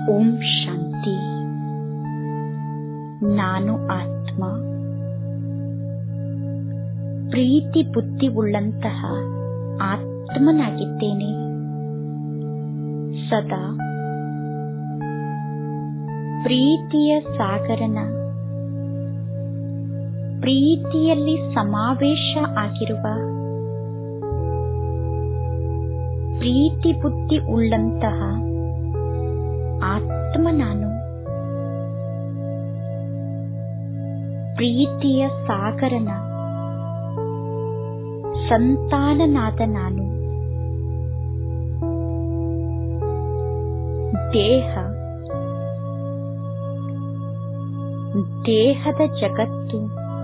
ಓಂ ಶಾಂತಿ ನಾನು ಆತ್ಮ ಪ್ರೀತಿ ಬುದ್ಧಿ ಉಳ್ಳಂತಹ ಆತ್ಮನಾಗಿದ್ದೇನೆ ಸದಾ ಪ್ರೀತಿಯ ಸಾಗರನ ಪ್ರೀತಿಯಲ್ಲಿ ಸಮಾವೇಶ ಆಗಿರುವ ಪ್ರೀತಿ ಬುದ್ಧಿ ಉಳ್ಳಂತಹ ಆತ್ಮ ನಾನು ಪ್ರೀತಿಯ ಸಾಗರನ ಸಂತಾನನಾದ ನಾನು ದೇಹ ದೇಹದ ಜಗತ್ತು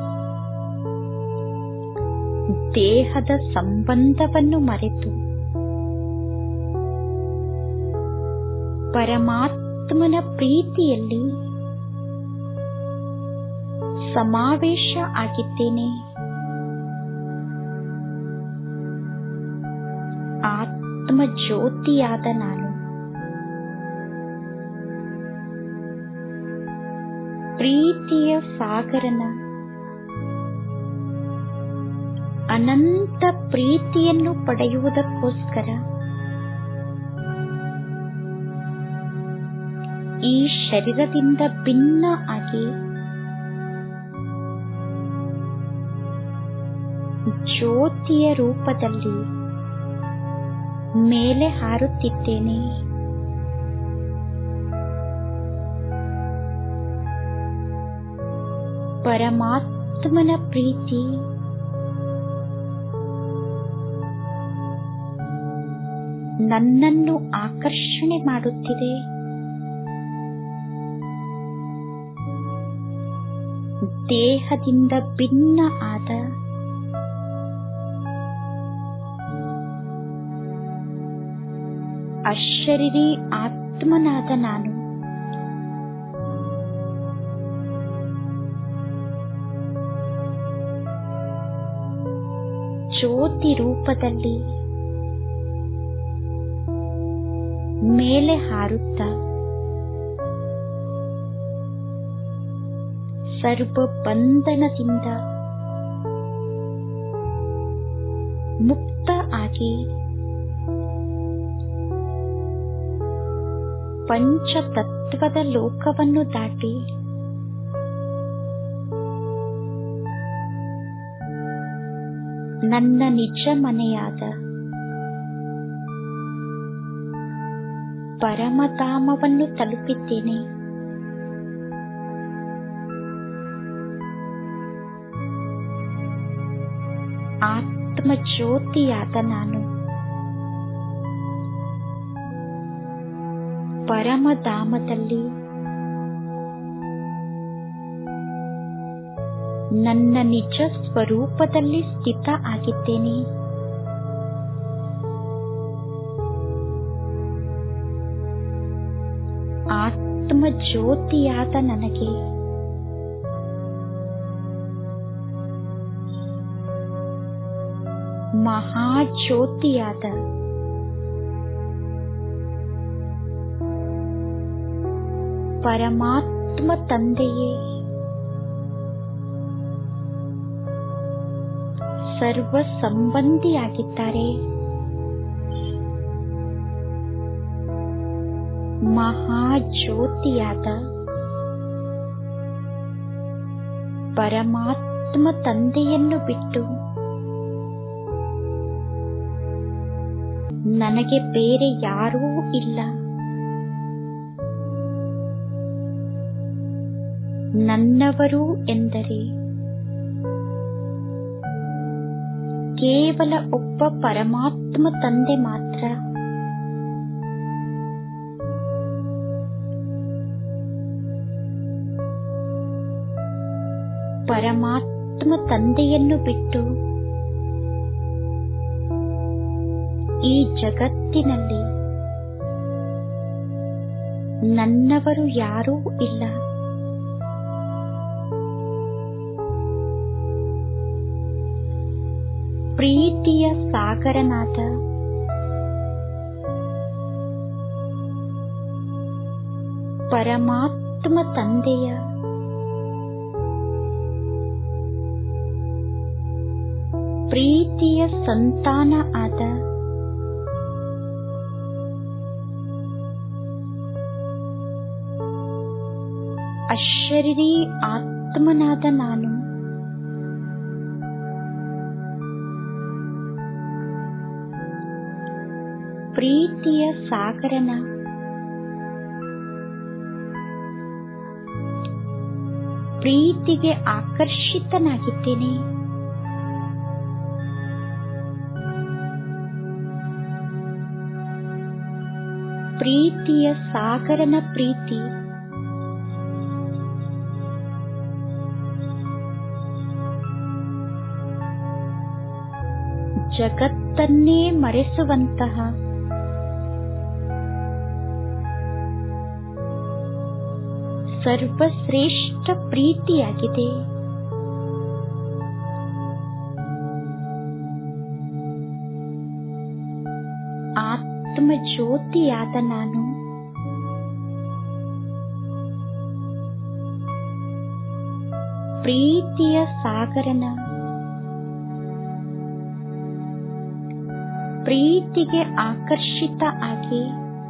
ದೇಹದ ಸಂಬಂಧವನ್ನು ಮರೆತು ಪರಮಾತ್ಮನ ಪ್ರೀತಿಯಲ್ಲಿ ಸಮಾವೇಶ ಆಗಿದ್ದೇನೆ ಆತ್ಮ ಜ್ಯೋತಿಯಾದ ನಾನು ಪ್ರೀತಿಯ ಸಾಗರನ ಅನಂತ ಪ್ರೀತಿಯನ್ನು ಪಡೆಯುವುದಕ್ಕೋಸ್ಕರ ಈ ಶರೀರದಿಂದ ಭಿನ್ನ ಆಗಿ ಜ್ಯೋತಿಯ ರೂಪದಲ್ಲಿ ಮೇಲೆ ಹಾರುತ್ತಿದ್ದೇನೆ ಪರಮಾತ್ಮನ ಪ್ರೀತಿ ನನ್ನನ್ನು ಆಕರ್ಷಣೆ ಮಾಡುತ್ತಿದೆ ದೇಹದಿಂದ ಭಿನ್ನ ಆದ ಅಶರೀರಿ ಆತ್ಮನಾದ ನಾನು ಜ್ಯೋತಿ ರೂಪದಲ್ಲಿ ಮೇಲೆ ಹಾರುತ್ತ ಸರ್ವ ಬಂಧನದಿಂದ ಮುಕ್ತ ಆಗಿ ಪಂಚತತ್ವದ ಲೋಕವನ್ನು ದಾಟಿ ನನ್ನ ನಿಜ ಮನೆಯಾದ ಪರಮಧಾಮವನ್ನು ತಲುಪಿದ್ದೇನೆ ಆತ್ಮ ಜ್ಯೋತಿಯಾದ ನಾನು ಪರಮಧಾಮದಲ್ಲಿ ನನ್ನ ನಿಜ ಸ್ವರೂಪದಲ್ಲಿ ಸ್ಥಿತ ಆಗಿದ್ದೇನೆ ಆತ್ಮ ಜ್ಯೋತಿಯಾದ ನನಗೆ ಮಹಾಜ್ಯೋತಿಯಾದ ಪರಮಾತ್ಮ ತಂದೆಯೇ ಸರ್ವ ಸಂಬಂಧಿಯಾಗಿದ್ದಾರೆ ಮಹಾಜ್ಯೋತಿಯಾದ ಪರಮಾತ್ಮ ತಂದೆಯನ್ನು ಬಿಟ್ಟು ನನಗೆ ಬೇರೆ ಯಾರೂ ಇಲ್ಲ ನನ್ನವರು ಎಂದರೆ ಕೇವಲ ಒಬ್ಬ ಪರಮಾತ್ಮ ತಂದೆ ಮಾತ್ರ ಪರಮಾತ್ಮ ತಂದೆಯನ್ನು ಬಿಟ್ಟು ಈ ಜಗತ್ತಿನಲ್ಲಿ ನನ್ನವರು ಯಾರೂ ಇಲ್ಲ ಪ್ರೀತಿಯ ಸಾಗರನಾದ ಪರಮಾತ್ಮ ತಂದೆಯ ಪ್ರೀತಿಯ ಸಂತಾನ ಆದ ಅಶರೀರಿ ಆತ್ಮನಾದ ನಾನು ಪ್ರೀತಿಯ ಸಾಗರನ ಪ್ರೀತಿಗೆ ಆಕರ್ಷಿತನಾಗಿದ್ದೇನೆ ಪ್ರೀತಿಯ ಸಾಗರನ ಪ್ರೀತಿ ಜಗತ್ತನ್ನೇ ಮರೆಸುವಂತಹ ಸರ್ವಶ್ರೇಷ್ಠ ಪ್ರೀತಿಯಾಗಿದೆ ಆತ್ಮ ಜ್ಯೋತಿಯಾದ ನಾನು ಪ್ರೀತಿಯ ಸಾಗರನ ಪ್ರೀತಿಗೆ ಆಕರ್ಷಿತ ಆಗಿ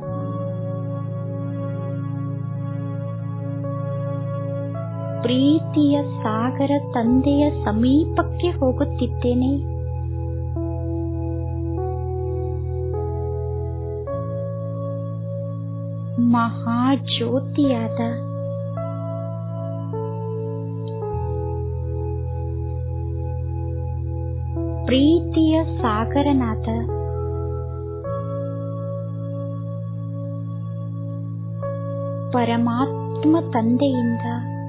ಪ್ರೀತಿಯ ಸಾಗರ ತಂದೆಯ ಸಮೀಪಕ್ಕೆ ಹೋಗುತ್ತಿದ್ದೇನೆ ಮಹಾಜ್ಯೋತಿಯಾದ ಪ್ರೀತಿಯ ಸಾಗರನಾದ ಪರಮಾತ್ಮ ತಂದೆಯಿಂದ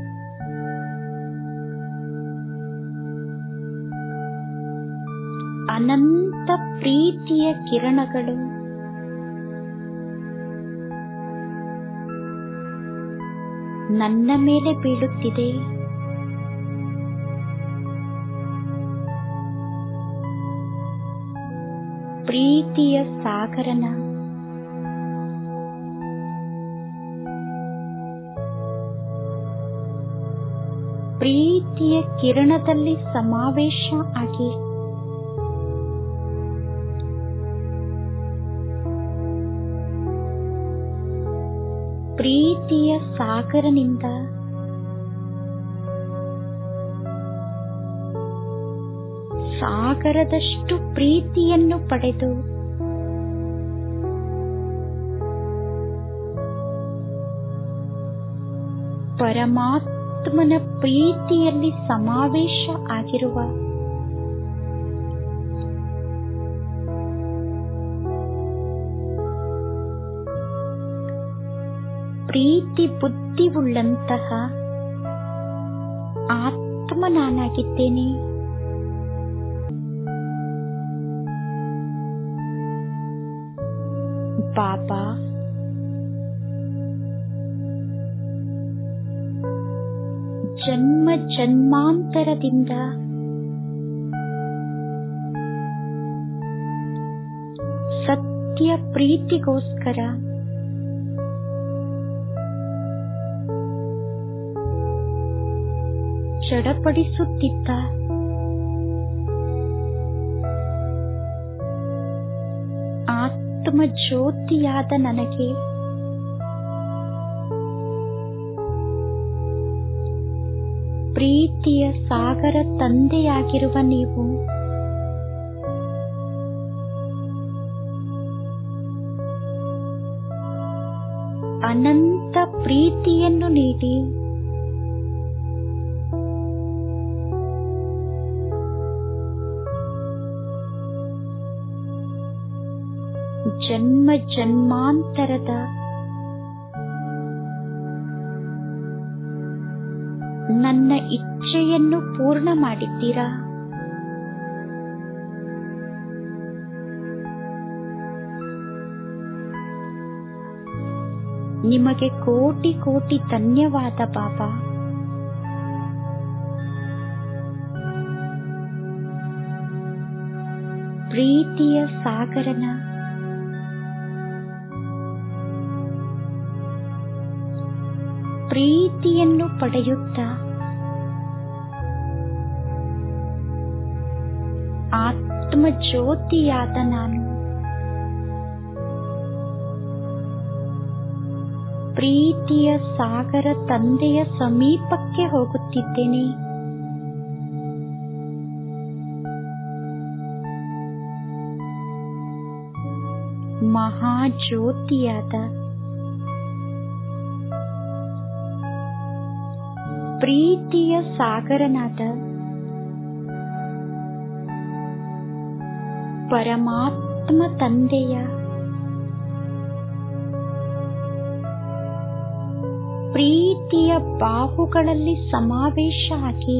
ಅನಂತ ಪ್ರೀತಿಯ ಕಿರಣಗಳು ನನ್ನ ಮೇಲೆ ಬೀಳುತ್ತಿದೆ ಪ್ರೀತಿಯ ಸಾಗರನ ಪ್ರೀತಿಯ ಕಿರಣದಲ್ಲಿ ಸಮಾವೇಶ ಆಗಿ ಪ್ರೀತಿಯ ಸಾಗರನಿಂದ ಸಾಗರದಷ್ಟು ಪ್ರೀತಿಯನ್ನು ಪಡೆದು ಪರಮಾತ್ಮನ ಪ್ರೀತಿಯಲ್ಲಿ ಸಮಾವೇಶ ಆಗಿರುವ ಪ್ರೀತಿ ಬುದ್ಧಿ ಉಳ್ಳಂತಹ ಆತ್ಮ ನಾನಾಗಿದ್ದೇನೆ ಬಾಬಾ ಜನ್ಮ ಜನ್ಮಾಂತರದಿಂದ ಸತ್ಯ ಪ್ರೀತಿಗೋಸ್ಕರ ಚಡಪಡಿಸುತ್ತಿದ್ದ ಆತ್ಮ ಜ್ಯೋತಿಯಾದ ನನಗೆ ಪ್ರೀತಿಯ ಸಾಗರ ತಂದೆಯಾಗಿರುವ ನೀವು ಅನಂತ ಪ್ರೀತಿಯನ್ನು ನೀಡಿ ಜನ್ಮ ಜನ್ಮಾಂತರದ ನನ್ನ ಇಚ್ಛೆಯನ್ನು ಪೂರ್ಣ ಮಾಡಿದ್ದೀರಾ ನಿಮಗೆ ಕೋಟಿ ಕೋಟಿ ಧನ್ಯವಾದ ಬಾಬಾ ಪ್ರೀತಿಯ ಸಾಗರನ ಪ್ರೀತಿಯನ್ನು ಪಡೆಯುತ್ತಾ ಆತ್ಮ ಜ್ಯೋತಿಯಾದ ನಾನು ಪ್ರೀತಿಯ ಸಾಗರ ತಂದೆಯ ಸಮೀಪಕ್ಕೆ ಹೋಗುತ್ತಿದ್ದೇನೆ ಮಹಾಜ್ಯೋತಿಯಾದ ಪ್ರೀತಿಯ ಸಾಗರನಾದ ಪರಮಾತ್ಮ ತಂದೆಯ ಪ್ರೀತಿಯ ಬಾಹುಗಳಲ್ಲಿ ಸಮಾವೇಶ ಆಗಿ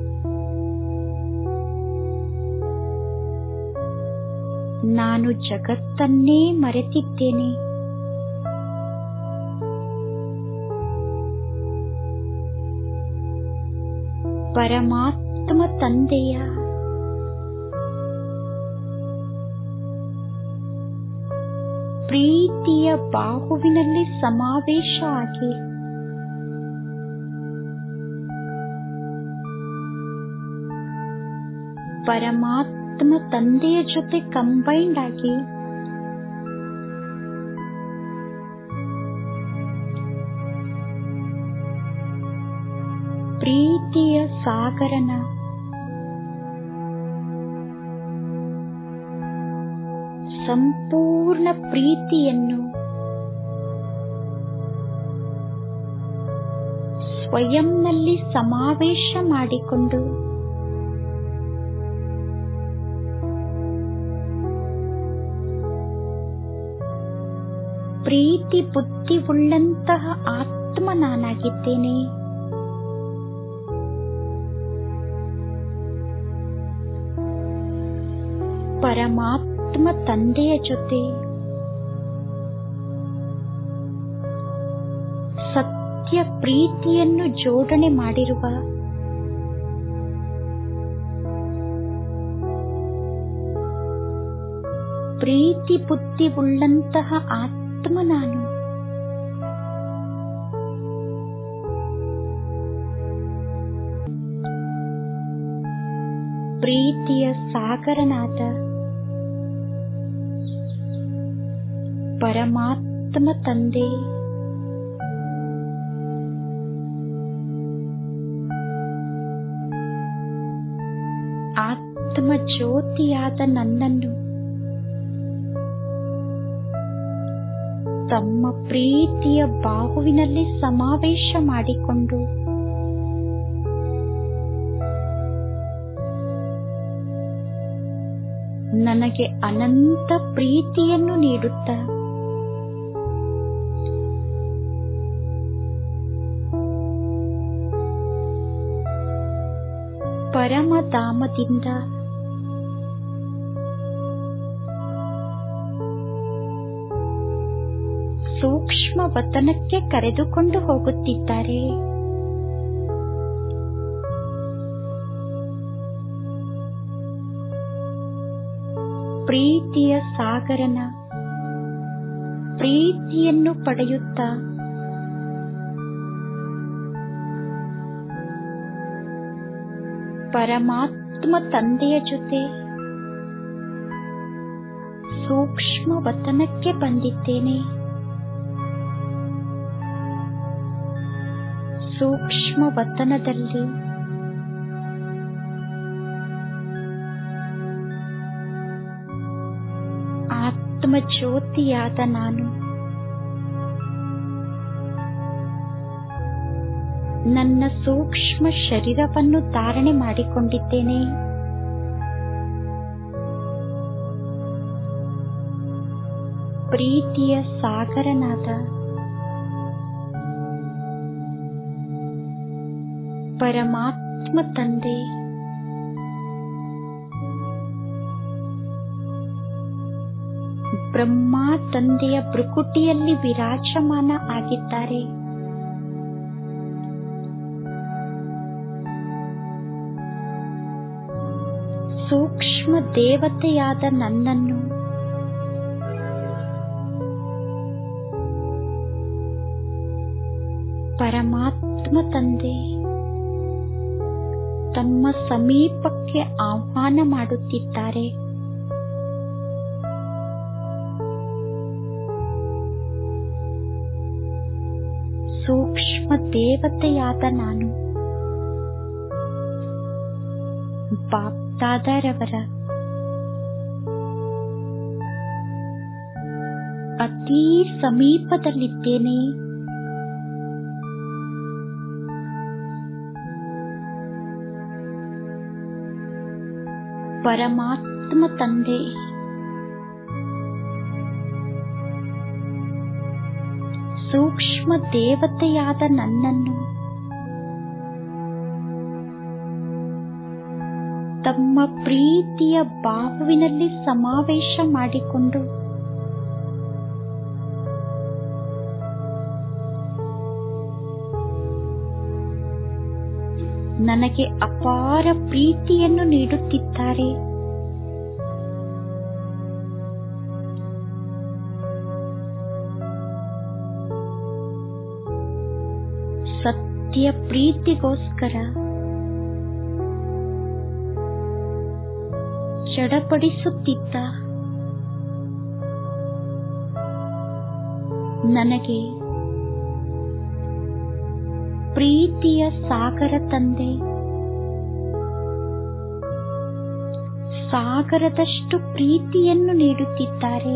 ನಾನು ಜಗತ್ತನ್ನೇ ಮರೆತಿದ್ದೇನೆ ಪರಮಾತ್ಮ ತಂದೆಯ ಪ್ರೀತಿಯ ಬಾಹುವಿನಲ್ಲಿ ಸಮಾವೇಶ ಆಗಿ ಪರಮಾತ್ಮ ತಂದೆಯ ಜೊತೆ ಕಂಬೈಂಡ್ ಆಗಿ ಪ್ರೀತಿಯ ಸಾಗರನ ಸಂಪೂರ್ಣ ಪ್ರೀತಿಯನ್ನು ಸ್ವಯಂನಲ್ಲಿ ಸಮಾವೇಶ ಮಾಡಿಕೊಂಡು ಪ್ರೀತಿ ಬುದ್ಧಿ ಉಳ್ಳಂತಹ ಆತ್ಮ ನಾನಾಗಿದ್ದೇನೆ ಪರಮಾತ್ಮ ತಂದೆಯ ಜೊತೆ ಸತ್ಯ ಪ್ರೀತಿಯನ್ನು ಜೋಡಣೆ ಮಾಡಿರುವ ಪ್ರೀತಿ ಬುದ್ಧಿ ಉಳ್ಳಂತಹ ಆತ್ಮ ನಾನು ಪ್ರೀತಿಯ ಸಾಗರನಾದ ಪರಮಾತ್ಮ ತಂದೆ ಆತ್ಮ ಜ್ಯೋತಿಯಾದ ನನ್ನನ್ನು ತಮ್ಮ ಪ್ರೀತಿಯ ಬಾಹುವಿನಲ್ಲಿ ಸಮಾವೇಶ ಮಾಡಿಕೊಂಡು ನನಗೆ ಅನಂತ ಪ್ರೀತಿಯನ್ನು ನೀಡುತ್ತ ಪರಮಧಾಮದಿಂದ ಸೂಕ್ಷ್ಮ ವತನಕ್ಕೆ ಕರೆದುಕೊಂಡು ಹೋಗುತ್ತಿದ್ದಾರೆ ಪ್ರೀತಿಯ ಸಾಗರನ ಪ್ರೀತಿಯನ್ನು ಪಡೆಯುತ್ತಾ ಪರಮಾತ್ಮ ತಂದೆಯ ಜೊತೆ ಸೂಕ್ಷ್ಮ ವತನಕ್ಕೆ ಬಂದಿದ್ದೇನೆ ಸೂಕ್ಷ್ಮ ವತನದಲ್ಲಿ ಆತ್ಮ ಜ್ಯೋತಿಯಾದ ನಾನು ನನ್ನ ಸೂಕ್ಷ್ಮ ಶರೀರವನ್ನು ಧಾರಣೆ ಮಾಡಿಕೊಂಡಿದ್ದೇನೆ ಪ್ರೀತಿಯ ಸಾಗರನಾದ ಪರಮಾತ್ಮ ತಂದೆ ಬ್ರಹ್ಮ ತಂದೆಯ ಭ್ರುಕುಟಿಯಲ್ಲಿ ವಿರಾಜಮಾನ ಆಗಿದ್ದಾರೆ ಸೂಕ್ಷ್ಮ ದೇವತೆಯಾದ ನನ್ನನ್ನು ಪರಮಾತ್ಮ ತಂದೆ ತಮ್ಮ ಸಮೀಪಕ್ಕೆ ಆಹ್ವಾನ ಮಾಡುತ್ತಿದ್ದಾರೆ ಸೂಕ್ಷ್ಮ ದೇವತೆಯಾದ ನಾನು ಬಾಪ್ದಾದರವರ ಅತೀ ಸಮೀಪದಲ್ಲಿದ್ದೇನೆ ಪರಮಾತ್ಮ ತಂದೆ ಸೂಕ್ಷ್ಮ ದೇವತೆಯಾದ ನನ್ನನ್ನು ತಮ್ಮ ಪ್ರೀತಿಯ ಬಾಹುವಿನಲ್ಲಿ ಸಮಾವೇಶ ಮಾಡಿಕೊಂಡು ನನಗೆ ಅಪಾರ ಪ್ರೀತಿಯನ್ನು ನೀಡುತ್ತಿದ್ದಾರೆ ಸತ್ಯ ಪ್ರೀತಿಗೋಸ್ಕರ ಚಡಪಡಿಸುತ್ತಿದ್ದ ನನಗೆ ಪ್ರೀತಿಯ ಸಾಗರ ತಂದೆ ಸಾಗರದಷ್ಟು ಪ್ರೀತಿಯನ್ನು ನೀಡುತ್ತಿದ್ದಾರೆ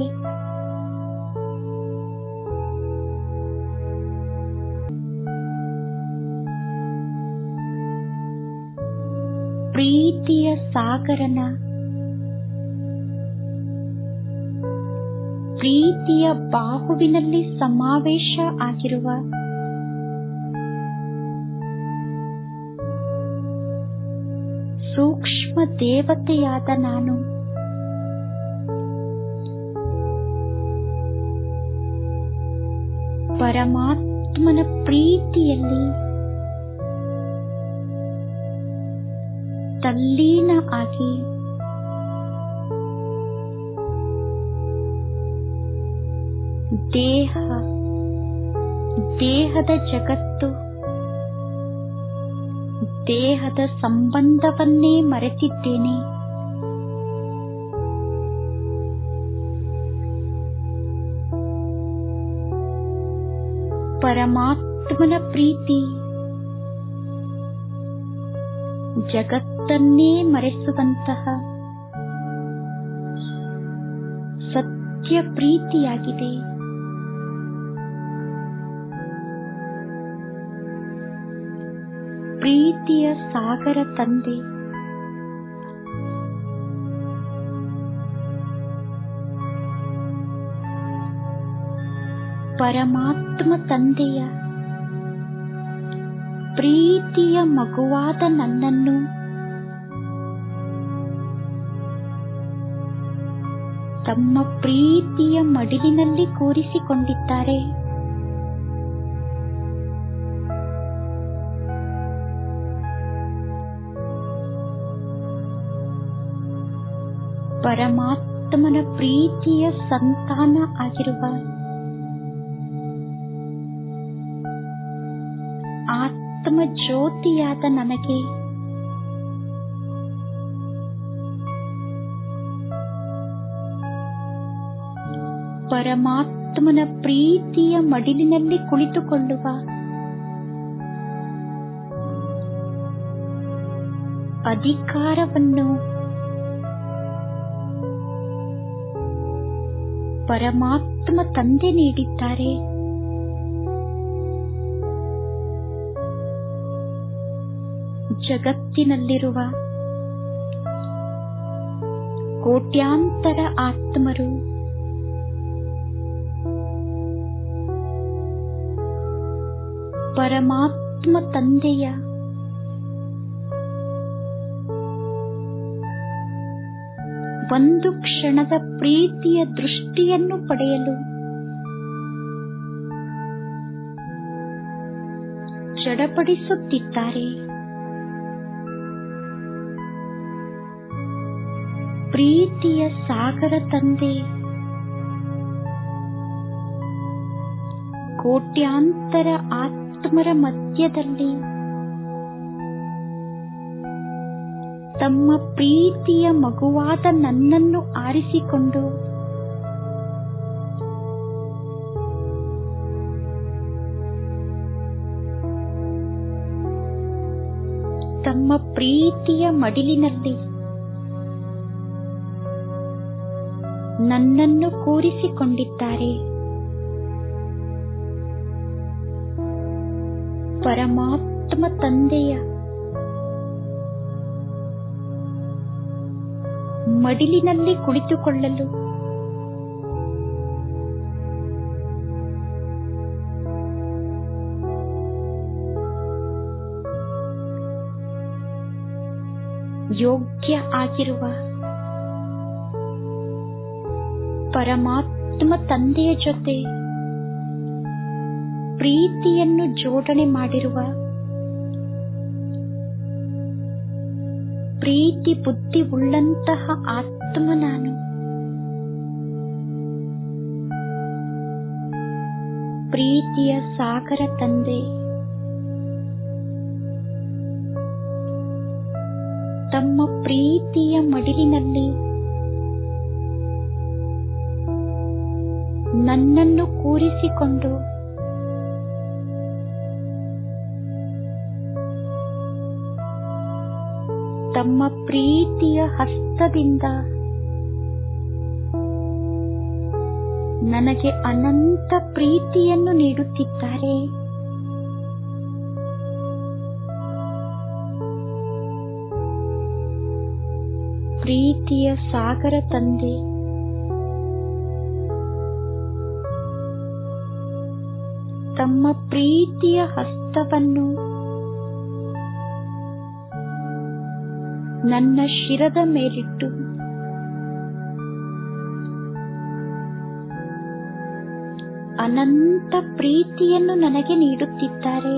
ಪ್ರೀತಿಯ ಸಾಗರನ ಪ್ರೀತಿಯ ಬಾಹುವಿನಲ್ಲಿ ಸಮಾವೇಶ ಆಗಿರುವ ಸೂಕ್ಷ್ಮ ದೇವತೆಯಾದ ನಾನು ಪರಮಾತ್ಮನ ಪ್ರೀತಿಯಲ್ಲಿ ತಲ್ಲೀನ ಆಗಿ ದೇಹ ದೇಹದ ಜಗತ್ತು ದೇಹದ ಸಂಬಂಧವನ್ನೇ ಮರೆತಿದ್ದೇನೆ ಪರಮಾತ್ಮನ ಪ್ರೀತಿ ಜಗತ್ತನ್ನೇ ಮರೆಸುವಂತಹ ಸತ್ಯ ಪ್ರೀತಿಯಾಗಿದೆ ಪ್ರೀತಿಯ ಸಾಗರ ತಂದೆ ಪರಮಾತ್ಮ ತಂದೆಯ ಪ್ರೀತಿಯ ಮಗುವಾದ ನನ್ನನ್ನು ತಮ್ಮ ಪ್ರೀತಿಯ ಮಡಿಲಿನಲ್ಲಿ ಕೂರಿಸಿಕೊಂಡಿದ್ದಾರೆ ಪರಮಾತ್ಮನ ಪ್ರೀತಿಯ ಸಂತಾನ ಆಗಿರುವ ಆತ್ಮ ಜ್ಯೋತಿಯಾದ ನನಗೆ ಪರಮಾತ್ಮನ ಪ್ರೀತಿಯ ಮಡಿಲಿನಲ್ಲಿ ಕುಳಿತುಕೊಳ್ಳುವ ಅಧಿಕಾರವನ್ನು ಪರಮಾತ್ಮ ತಂದೆ ನೀಡಿದ್ದಾರೆ ಜಗತ್ತಿನಲ್ಲಿರುವ ಕೋಟ್ಯಾಂತರ ಆತ್ಮರು ಪರಮಾತ್ಮ ತಂದೆಯ ಒಂದು ಕ್ಷಣದ ಪ್ರೀತಿಯ ದೃಷ್ಟಿಯನ್ನು ಪಡೆಯಲು ಚಡಪಡಿಸುತ್ತಿದ್ದಾರೆ ಪ್ರೀತಿಯ ಸಾಗರ ತಂದೆ ಕೋಟ್ಯಾಂತರ ಆತ್ಮ ಆತ್ಮರ ಮಧ್ಯದಲ್ಲಿ ತಮ್ಮ ಪ್ರೀತಿಯ ಮಗುವಾದ ನನ್ನನ್ನು ಆರಿಸಿಕೊಂಡು ತಮ್ಮ ಪ್ರೀತಿಯ ಮಡಿಲಿನಲ್ಲಿ ನನ್ನನ್ನು ಕೂರಿಸಿಕೊಂಡಿದ್ದಾರೆ ಪರಮಾತ್ಮ ತಂದೆಯ ಮಡಿಲಿನಲ್ಲಿ ಕುಳಿತುಕೊಳ್ಳಲು ಯೋಗ್ಯ ಆಗಿರುವ ಪರಮಾತ್ಮ ತಂದೆಯ ಜೊತೆ ಪ್ರೀತಿಯನ್ನು ಜೋಡಣೆ ಮಾಡಿರುವ ಪ್ರೀತಿ ಬುದ್ಧಿ ಉಳ್ಳಂತಹ ಆತ್ಮ ನಾನು ಪ್ರೀತಿಯ ಸಾಗರ ತಂದೆ ತಮ್ಮ ಪ್ರೀತಿಯ ಮಡಿಲಿನಲ್ಲಿ ನನ್ನನ್ನು ಕೂರಿಸಿಕೊಂಡು ತಮ್ಮ ಪ್ರೀತಿಯ ಹಸ್ತದಿಂದ ನನಗೆ ಅನಂತ ಪ್ರೀತಿಯನ್ನು ನೀಡುತ್ತಿದ್ದಾರೆ ಪ್ರೀತಿಯ ಸಾಗರ ತಂದೆ ತಮ್ಮ ಪ್ರೀತಿಯ ಹಸ್ತವನ್ನು ನನ್ನ ಶಿರದ ಮೇಲಿಟ್ಟು ಅನಂತ ಪ್ರೀತಿಯನ್ನು ನನಗೆ ನೀಡುತ್ತಿದ್ದಾರೆ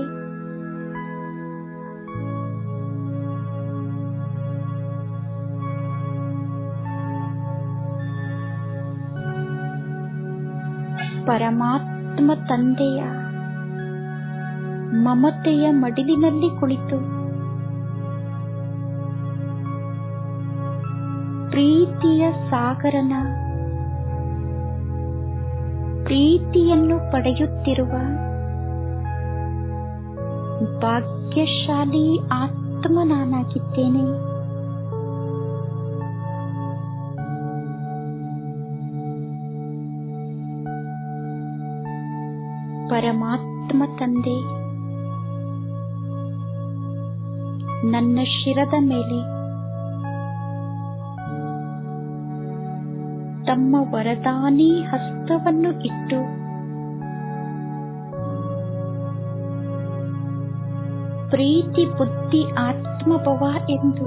ಪರಮಾತ್ಮ ತಂದೆಯ ಮಮತೆಯ ಮಡಿಲಿನಲ್ಲಿ ಕುಳಿತು ಪ್ರೀತಿಯ ಸಾಗರನ ಪ್ರೀತಿಯನ್ನು ಪಡೆಯುತ್ತಿರುವ ಭಾಗ್ಯಶಾಲಿ ಆತ್ಮ ನಾನಾಗಿದ್ದೇನೆ ಪರಮಾತ್ಮ ತಂದೆ ನನ್ನ ಶಿರದ ಮೇಲೆ ತಮ್ಮ ವರದಾನಿ ಹಸ್ತವನ್ನು ಇಟ್ಟು ಪ್ರೀತಿ ಬುದ್ಧಿ ಆತ್ಮಭವ ಎಂದು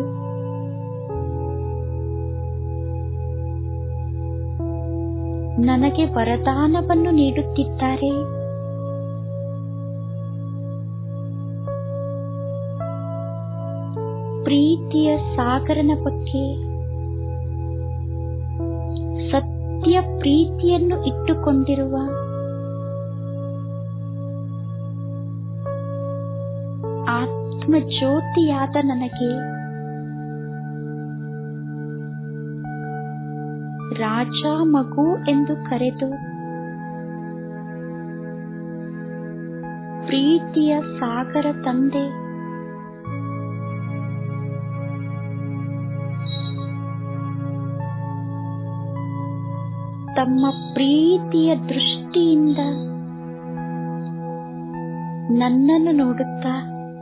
ನನಗೆ ವರದಾನವನ್ನು ನೀಡುತ್ತಿದ್ದಾರೆ ಪ್ರೀತಿಯ ಸಾಗರನ ಬಗ್ಗೆ ಸತ್ಯ ಪ್ರೀತಿಯನ್ನು ಇಟ್ಟುಕೊಂಡಿರುವ ಆತ್ಮ ಜ್ಯೋತಿಯಾದ ನನಗೆ ರಾಜ ಮಗು ಎಂದು ಕರೆದು ಪ್ರೀತಿಯ ಸಾಗರ ತಂದೆ ತಮ್ಮ ಪ್ರೀತಿಯ ದೃಷ್ಟಿಯಿಂದ ನನ್ನನ್ನು ನೋಡುತ್ತಾ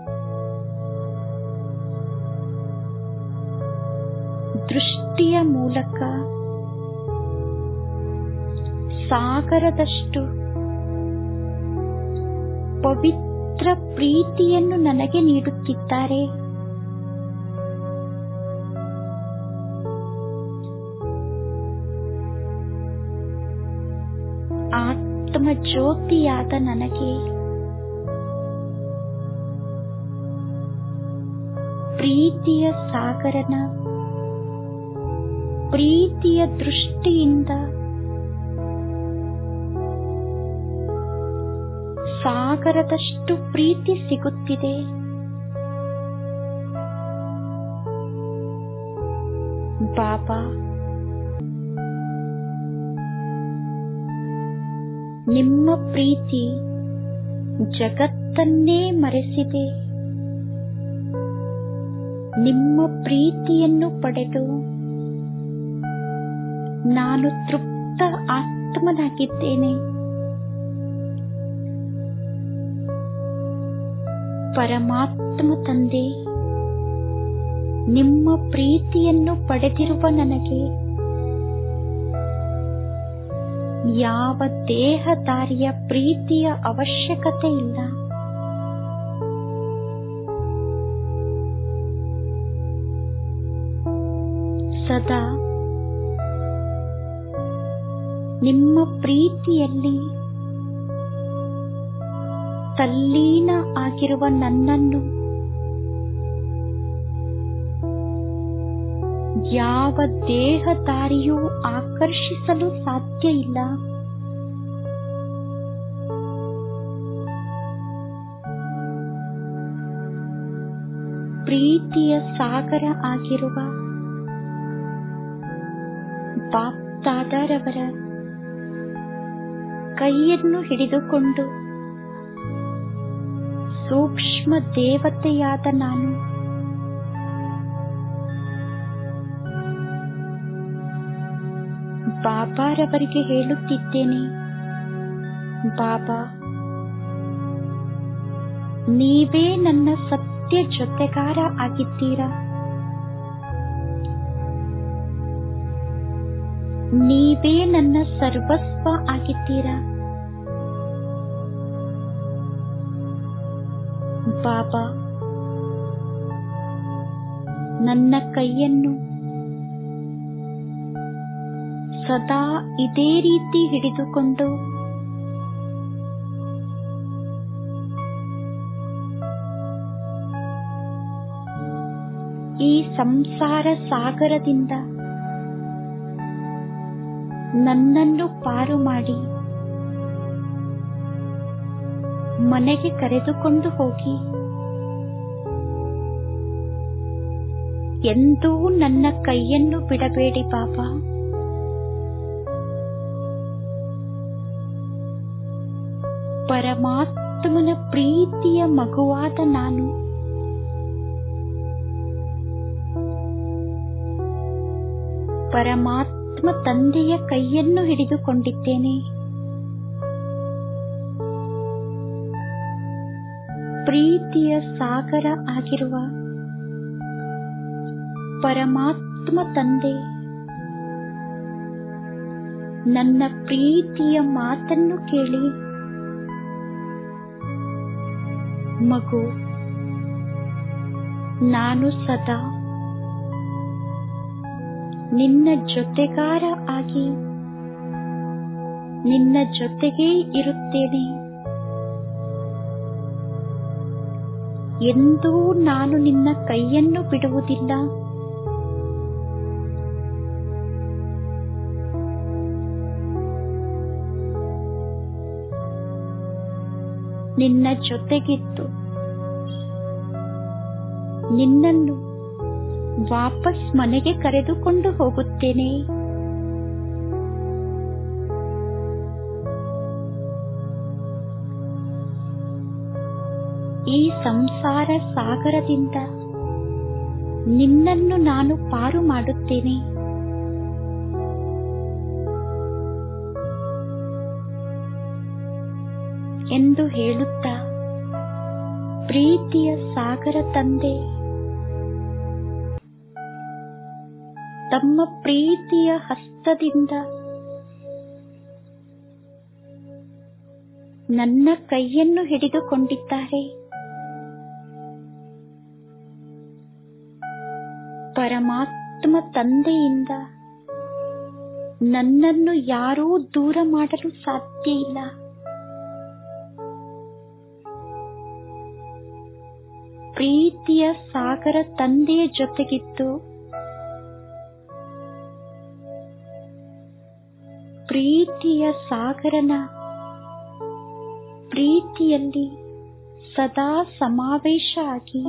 ದೃಷ್ಟಿಯ ಮೂಲಕ ಸಾಗರದಷ್ಟು ಪವಿತ್ರ ಪ್ರೀತಿಯನ್ನು ನನಗೆ ನೀಡುತ್ತಿದ್ದಾರೆ ಆತ್ಮ ಜ್ಯೋತಿಯಾದ ನನಗೆ ಪ್ರೀತಿಯ ಸಾಗರನ ಪ್ರೀತಿಯ ದೃಷ್ಟಿಯಿಂದ ಸಾಗರದಷ್ಟು ಪ್ರೀತಿ ಸಿಗುತ್ತಿದೆ ಬಾಬಾ ನಿಮ್ಮ ಪ್ರೀತಿ ಜಗತ್ತನ್ನೇ ಮರೆಸಿದೆ ನಿಮ್ಮ ಪ್ರೀತಿಯನ್ನು ಪಡೆದು ನಾನು ತೃಪ್ತ ಆತ್ಮನಾಗಿದ್ದೇನೆ ಪರಮಾತ್ಮ ತಂದೆ ನಿಮ್ಮ ಪ್ರೀತಿಯನ್ನು ಪಡೆದಿರುವ ನನಗೆ ಯಾವ ದೇಹದಾರಿಯ ಪ್ರೀತಿಯ ಅವಶ್ಯಕತೆ ಇಲ್ಲ ಸದಾ ನಿಮ್ಮ ಪ್ರೀತಿಯಲ್ಲಿ ತಲ್ಲೀನ ಆಗಿರುವ ನನ್ನನ್ನು ಯಾವ ದೇಹದಾರಿಯೂ ಆಕರ್ಷಿಸಲು ಸಾಧ್ಯ ಇಲ್ಲ ಪ್ರೀತಿಯ ಸಾಗರ ಆಗಿರುವ ಬಾಪ್ದಾದರವರ ಕೈಯನ್ನು ಹಿಡಿದುಕೊಂಡು ಸೂಕ್ಷ್ಮ ದೇವತೆಯಾದ ನಾನು ಬಾಬಾರವರಿಗೆ ಹೇಳುತ್ತಿದ್ದೇನೆ ಬಾಬಾ ನೀವೇ ನನ್ನ ಸತ್ಯ ಜೊತೆಗಾರ ಆಗಿದ್ದೀರಾ ನೀವೇ ನನ್ನ ಸರ್ವಸ್ವ ಆಗಿದ್ದೀರಾ ಬಾಬಾ ನನ್ನ ಕೈಯನ್ನು ಸದಾ ಇದೇ ರೀತಿ ಹಿಡಿದುಕೊಂಡು ಈ ಸಂಸಾರ ಸಾಗರದಿಂದ ನನ್ನನ್ನು ಪಾರು ಮಾಡಿ ಮನೆಗೆ ಕರೆದುಕೊಂಡು ಹೋಗಿ ಎಂದೂ ನನ್ನ ಕೈಯನ್ನು ಬಿಡಬೇಡಿ ಬಾಬಾ ಪರಮಾತ್ಮನ ಪ್ರೀತಿಯ ಮಗುವಾದ ನಾನು ಪರಮಾತ್ಮ ತಂದೆಯ ಕೈಯನ್ನು ಹಿಡಿದುಕೊಂಡಿದ್ದೇನೆ ಪ್ರೀತಿಯ ಸಾಗರ ಆಗಿರುವ ಪರಮಾತ್ಮ ತಂದೆ ನನ್ನ ಪ್ರೀತಿಯ ಮಾತನ್ನು ಕೇಳಿ ಮಗು ನಾನು ಸದಾ ನಿನ್ನ ಜೊತೆಗಾರ ಆಗಿ ನಿನ್ನ ಜೊತೆಗೇ ಇರುತ್ತೇನೆ ಎಂದೂ ನಾನು ನಿನ್ನ ಕೈಯನ್ನು ಬಿಡುವುದಿಲ್ಲ ನಿನ್ನ ಜೊತೆಗಿದ್ದು ನಿನ್ನನ್ನು ವಾಪಸ್ ಮನೆಗೆ ಕರೆದುಕೊಂಡು ಹೋಗುತ್ತೇನೆ ಈ ಸಂಸಾರ ಸಾಗರದಿಂದ ನಿನ್ನನ್ನು ನಾನು ಪಾರು ಮಾಡುತ್ತೇನೆ ಎಂದು ಹೇಳುತ್ತಾ ಪ್ರೀತಿಯ ಸಾಗರ ತಂದೆ ತಮ್ಮ ಪ್ರೀತಿಯ ಹಸ್ತದಿಂದ ನನ್ನ ಕೈಯನ್ನು ಹಿಡಿದುಕೊಂಡಿದ್ದಾರೆ ಪರಮಾತ್ಮ ತಂದೆಯಿಂದ ನನ್ನನ್ನು ಯಾರೂ ದೂರ ಮಾಡಲು ಸಾಧ್ಯ ಇಲ್ಲ ಪ್ರೀತಿಯ ಸಾಗರ ತಂದೆಯ ಜೊತೆಗಿದ್ದು ಪ್ರೀತಿಯ ಸಾಗರನ ಪ್ರೀತಿಯಲ್ಲಿ ಸದಾ ಸಮಾವೇಶ ಆಗಿ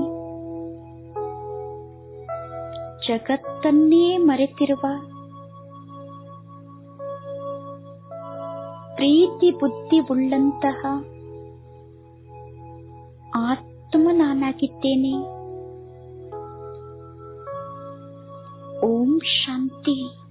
ಜಗತ್ತನ್ನೇ ಮರೆತಿರುವ ಪ್ರೀತಿ ಬುದ್ಧಿ ಉಳ್ಳಂತಹ ಆತ್ಮ ನಾನಾಗಿದ್ದೇನೆ ಓಂ ಶಾಂತಿ